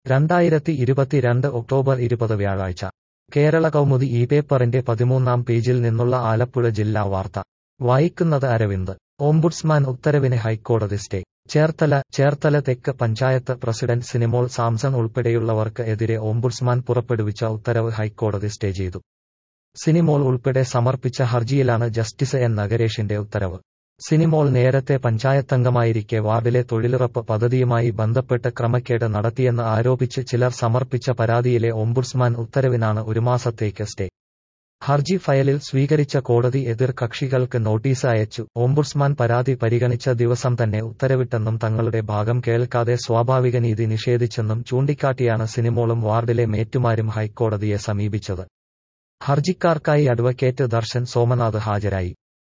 രണ്ടായിരത്തി ഇരുപത്തിരണ്ട് ഒക്ടോബർ ഇരുപത് വ്യാഴാഴ്ച കേരള കൗമുദി ഈ പേപ്പറിന്റെ പതിമൂന്നാം പേജിൽ നിന്നുള്ള ആലപ്പുഴ ജില്ലാ വാർത്ത വായിക്കുന്നത് അരവിന്ദ് ഓംബുഡ്സ്മാൻ ഉത്തരവിന് ഹൈക്കോടതി സ്റ്റേ ചേർത്തല ചേർത്തല തെക്ക് പഞ്ചായത്ത് പ്രസിഡന്റ് സിനിമോൾ സാംസൺ ഉൾപ്പെടെയുള്ളവർക്ക് എതിരെ ഓംബുഡ്സ്മാൻ പുറപ്പെടുവിച്ച ഉത്തരവ് ഹൈക്കോടതി സ്റ്റേ ചെയ്തു സിനിമോൾ ഉൾപ്പെടെ സമർപ്പിച്ച ഹർജിയിലാണ് ജസ്റ്റിസ് എൻ നഗരേഷിന്റെ ഉത്തരവ് സിനിമോൾ നേരത്തെ പഞ്ചായത്തംഗമായിരിക്കെ വാർഡിലെ തൊഴിലുറപ്പ് പദ്ധതിയുമായി ബന്ധപ്പെട്ട് ക്രമക്കേട് നടത്തിയെന്ന് ആരോപിച്ച് ചിലർ സമർപ്പിച്ച പരാതിയിലെ ഓംബുഡ്സ്മാൻ ഉത്തരവിനാണ് ഒരു മാസത്തേക്ക് സ്റ്റേ ഹർജി ഫയലിൽ സ്വീകരിച്ച കോടതി എതിർ കക്ഷികൾക്ക് നോട്ടീസ് അയച്ചു ഓംബുഡ്സ്മാൻ പരാതി പരിഗണിച്ച ദിവസം തന്നെ ഉത്തരവിട്ടെന്നും തങ്ങളുടെ ഭാഗം കേൾക്കാതെ സ്വാഭാവിക നീതി നിഷേധിച്ചെന്നും ചൂണ്ടിക്കാട്ടിയാണ് സിനിമോളും വാർഡിലെ മേറ്റുമാരും ഹൈക്കോടതിയെ സമീപിച്ചത് ഹർജിക്കാർക്കായി അഡ്വക്കേറ്റ് ദർശൻ സോമനാഥ് ഹാജരായി